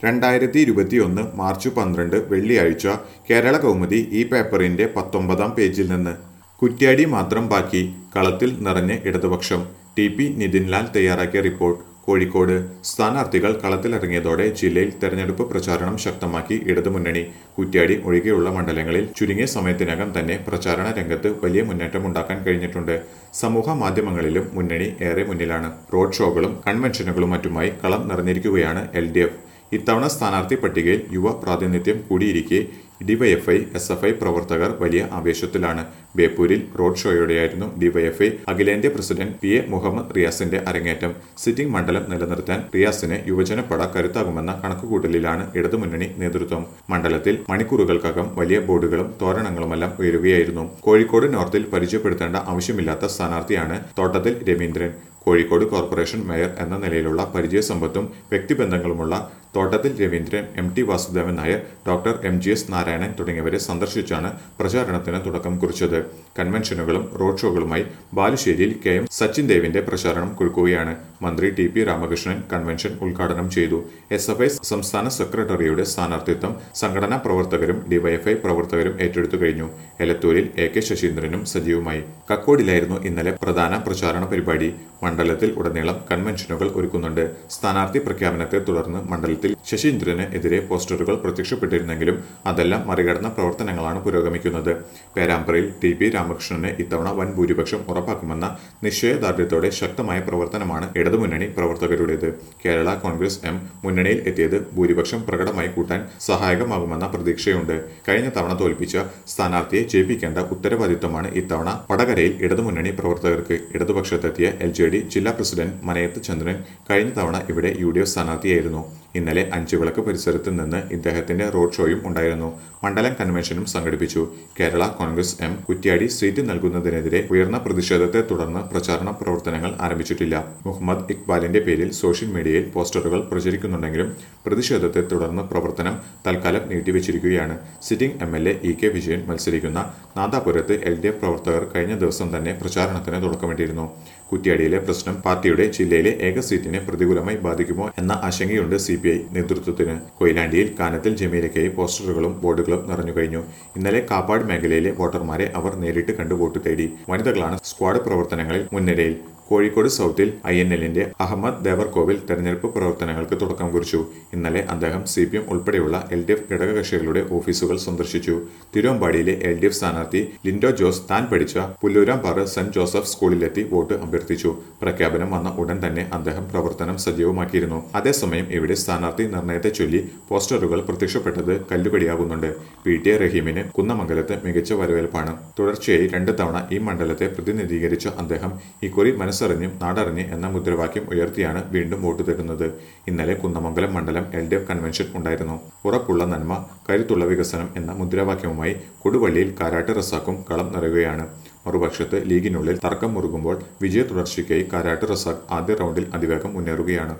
രണ്ടായിരത്തി ഇരുപത്തിയൊന്ന് മാർച്ച് പന്ത്രണ്ട് വെള്ളിയാഴ്ച കേരള കൗമുദി ഈ പേപ്പറിന്റെ പത്തൊമ്പതാം പേജിൽ നിന്ന് കുറ്റ്യാടി മാത്രം ബാക്കി കളത്തിൽ നിറഞ്ഞ് ഇടതുപക്ഷം ടി പി നിതിൻലാൽ തയ്യാറാക്കിയ റിപ്പോർട്ട് കോഴിക്കോട് സ്ഥാനാർത്ഥികൾ കളത്തിലിറങ്ങിയതോടെ ജില്ലയിൽ തെരഞ്ഞെടുപ്പ് പ്രചാരണം ശക്തമാക്കി ഇടതുമുന്നണി കുറ്റ്യാടി ഒഴികെയുള്ള മണ്ഡലങ്ങളിൽ ചുരുങ്ങിയ സമയത്തിനകം തന്നെ പ്രചാരണ രംഗത്ത് വലിയ മുന്നേറ്റമുണ്ടാക്കാൻ കഴിഞ്ഞിട്ടുണ്ട് സമൂഹ മാധ്യമങ്ങളിലും മുന്നണി ഏറെ മുന്നിലാണ് റോഡ് ഷോകളും കൺവെൻഷനുകളും മറ്റുമായി കളം നിറഞ്ഞിരിക്കുകയാണ് എൽ ഡി എഫ് ഇത്തവണ സ്ഥാനാർത്ഥി പട്ടികയിൽ യുവ പ്രാതിനിധ്യം കൂടിയിരിക്കെ ഡിവൈഎഫ്ഐ എസ് എഫ് ഐ പ്രവർത്തകർ വലിയ ആവേശത്തിലാണ് ബേപ്പൂരിൽ റോഡ് ഷോയോടെയായിരുന്നു ഡിവൈഎഫ്ഐ അഖിലേന്ത്യാ പ്രസിഡന്റ് പി എ മുഹമ്മദ് റിയാസിന്റെ അരങ്ങേറ്റം സിറ്റിംഗ് മണ്ഡലം നിലനിർത്താൻ റിയാസിന് യുവജനപ്പട കരുത്താകുമെന്ന കണക്കുകൂട്ടലിലാണ് ഇടതുമുന്നണി നേതൃത്വം മണ്ഡലത്തിൽ മണിക്കൂറുകൾക്കകം വലിയ ബോർഡുകളും തോരണങ്ങളുമെല്ലാം ഉയരുകയായിരുന്നു കോഴിക്കോട് നോർത്തിൽ പരിചയപ്പെടുത്തേണ്ട ആവശ്യമില്ലാത്ത സ്ഥാനാർത്ഥിയാണ് തോട്ടത്തിൽ രവീന്ദ്രൻ കോഴിക്കോട് കോർപ്പറേഷൻ മേയർ എന്ന നിലയിലുള്ള പരിചയസമ്പത്തും വ്യക്തിബന്ധങ്ങളുമുള്ള Thottathil Raveendran M T Vasudevan Nair doctor M G S Narayanan തുടങ്ങിയവരെ സന്ദർശിച്ചാണ് പ്രചാരണത്തിന് തുടക്കം കുറിച്ചത് കൺവെൻഷനുകളും റോഡ് ഷോകളുമായി ബാലുശ്ശേരിയിൽ കെ എം സച്ചിൻ ദേവിന്റെ പ്രചാരണം കുഴുക്കുകയാണ് മന്ത്രി ടി പി രാമകൃഷ്ണൻ കൺവെൻഷൻ ഉദ്ഘാടനം ചെയ്തു എസ് എഫ് ഐ സംസ്ഥാന സെക്രട്ടറിയുടെ സ്ഥാനാർത്ഥിത്വം സംഘടനാ പ്രവർത്തകരും ഡിവൈഎഫ്ഐ പ്രവർത്തകരും ഏറ്റെടുത്തു കഴിഞ്ഞു എലത്തൂരിൽ എ കെ ശശീന്ദ്രനും സജീവമായി കക്കോടിലായിരുന്നു ഇന്നലെ പ്രധാന പ്രചാരണ പരിപാടി മണ്ഡലത്തിൽ ഉടനീളം കൺവെൻഷനുകൾ ഒരുക്കുന്നുണ്ട് സ്ഥാനാർത്ഥി പ്രഖ്യാപനത്തെ തുടർന്ന് മണ്ഡലത്തിൽ ശശീന്ദ്രന് എതിരെ പോസ്റ്ററുകൾ പ്രത്യക്ഷപ്പെട്ടിരുന്നെങ്കിലും അതെല്ലാം മറികടന്ന പ്രവർത്തനങ്ങളാണ് പുരോഗമിക്കുന്നത് പേരാമ്പ്രയിൽ ടി പി രാമകൃഷ്ണന് ഇത്തവണ വൻ ഭൂരിപക്ഷം ഉറപ്പാക്കുമെന്ന നിശ്ചയദാർഢ്യത്തോടെ ശക്തമായ പ്രവർത്തനമാണ് ഇടതുമുന്നണി പ്രവർത്തകരുടേത് കേരള കോൺഗ്രസ് എം മുന്നണിയിൽ എത്തിയത് ഭൂരിപക്ഷം പ്രകടമായി കൂട്ടാൻ സഹായകമാകുമെന്ന പ്രതീക്ഷയുണ്ട് കഴിഞ്ഞ തവണ തോൽപ്പിച്ച സ്ഥാനാർത്ഥിയെ ജയിപ്പിക്കേണ്ട ഉത്തരവാദിത്തമാണ് ഇത്തവണ വടകരയിൽ ഇടതുമുന്നണി പ്രവർത്തകർക്ക് ഇടതുപക്ഷത്തെത്തിയ എൽ ജെ ഡി ജില്ലാ പ്രസിഡന്റ് മനയത്ത് ചന്ദ്രൻ കഴിഞ്ഞ തവണ ഇവിടെ യു ഡി എഫ് സ്ഥാനാർത്ഥിയായിരുന്നു ഇന്നലെ അഞ്ചുവിളക്ക് പരിസരത്ത് നിന്ന് ഇദ്ദേഹത്തിന്റെ റോഡ് ഷോയും ഉണ്ടായിരുന്നു മണ്ഡലം കൺവെൻഷനും സംഘടിപ്പിച്ചു Kerala Congress M Kuttiady seat നൽകുന്നതിനെതിരെ ഉയർന്ന പ്രതിഷേധത്തെ തുടർന്ന് പ്രചാരണ പ്രവർത്തനങ്ങൾ ആരംഭിച്ചിട്ടില്ല മുഹമ്മദ് ഇക്ബാലിന്റെ പേരിൽ സോഷ്യൽ മീഡിയയിൽ പോസ്റ്ററുകൾ പ്രചരിക്കുന്നുണ്ടെങ്കിലും പ്രതിഷേധത്തെ തുടർന്ന് പ്രവർത്തനം തൽക്കാലം നീട്ടിവെച്ചിരിക്കുകയാണ് sitting M L A E K Vijayan മത്സരിക്കുന്ന നാദാപുരത്ത് എൽ ഡി എഫ് പ്രവർത്തകർ കഴിഞ്ഞ ദിവസം തന്നെ പ്രചാരണത്തിന് തുടക്കമിട്ടിരുന്നു കുറ്റ്യാടിയിലെ പ്രശ്നം പാർട്ടിയുടെ ജില്ലയിലെ ഏക സീറ്റിനെ പ്രതികൂലമായി ബാധിക്കുമോ എന്ന ആശങ്കയുണ്ട് സി പി ഐ നേതൃത്വത്തിന് കൊയിലാണ്ടിയിൽ കാനത്തിൽ ജമീലയ്ക്കായി പോസ്റ്ററുകളും ബോർഡുകളും നിറഞ്ഞു കഴിഞ്ഞു ഇന്നലെ കാപ്പാട് മേഖലയിലെ വോട്ടർമാരെ അവർ നേരിട്ട് കണ്ട് വോട്ട് തേടി വനിതകളാണ് സ്ക്വാഡ് പ്രവർത്തനങ്ങളിൽ മുൻനിരയിൽ കോഴിക്കോട് സൗത്തിൽ ഐ എൻ എല്ലിന്റെ അഹമ്മദ് ദേവർകോവിൽ തെരഞ്ഞെടുപ്പ് പ്രവർത്തനങ്ങൾക്ക് തുടക്കം കുറിച്ചു ഇന്നലെ അദ്ദേഹം സി പി എം ഉൾപ്പെടെയുള്ള എൽ ഡി എഫ് ഘടകകക്ഷികളുടെ ഓഫീസുകൾ സന്ദർശിച്ചു തിരുവമ്പാടിയിലെ എൽ ഡി എഫ് സ്ഥാനാർത്ഥി ലിൻഡോ ജോസ് താൻ പഠിച്ച പുല്ലൂരാംപാറ സെന്റ് ജോസഫ് സ്കൂളിലെത്തി വോട്ട് അഭ്യർത്ഥിച്ചു പ്രഖ്യാപനം വന്ന ഉടൻ തന്നെ അദ്ദേഹം പ്രവർത്തനം സജീവമാക്കിയിരുന്നു അതേസമയം ഇവിടെ സ്ഥാനാർത്ഥി നിർണയത്തെ ചൊല്ലി പോസ്റ്ററുകൾ പ്രത്യക്ഷപ്പെട്ടത് കല്ലുകടിയാകുന്നുണ്ട് പി ടി എ റഹീമിന് കുന്നമംഗലത്ത് മികച്ച വരവേൽപ്പാണ് തുടർച്ചയായി രണ്ട് തവണ ഈ മണ്ഡലത്തെ പ്രതിനിധീകരിച്ച അദ്ദേഹം ഇക്കുറി മനസ്സറിഞ്ഞും നാടറിഞ്ഞ് എന്ന മുദ്രാവാക്യം ഉയർത്തിയാണ് വീണ്ടും വോട്ട് തരുന്നത് ഇന്നലെ കുന്നമംഗലം മണ്ഡലം എൽ ഡി എഫ് കൺവെൻഷൻ ഉണ്ടായിരുന്നു ഉറപ്പുള്ള നന്മ കരുത്തുള്ള വികസനം എന്ന മുദ്രാവാക്യവുമായി കൊടുവള്ളിയിൽ കാരാട്ട് റസാക്കും കളം നിറയുകയാണ് മറുപക്ഷത്ത് ലീഗിനുള്ളിൽ തർക്കം മുറുകുമ്പോൾ വിജയ തുടർച്ചയ്ക്കായി കാരാട്ട് റസാഖ് ആദ്യ റൗണ്ടിൽ അതിവേഗം മുന്നേറുകയാണ്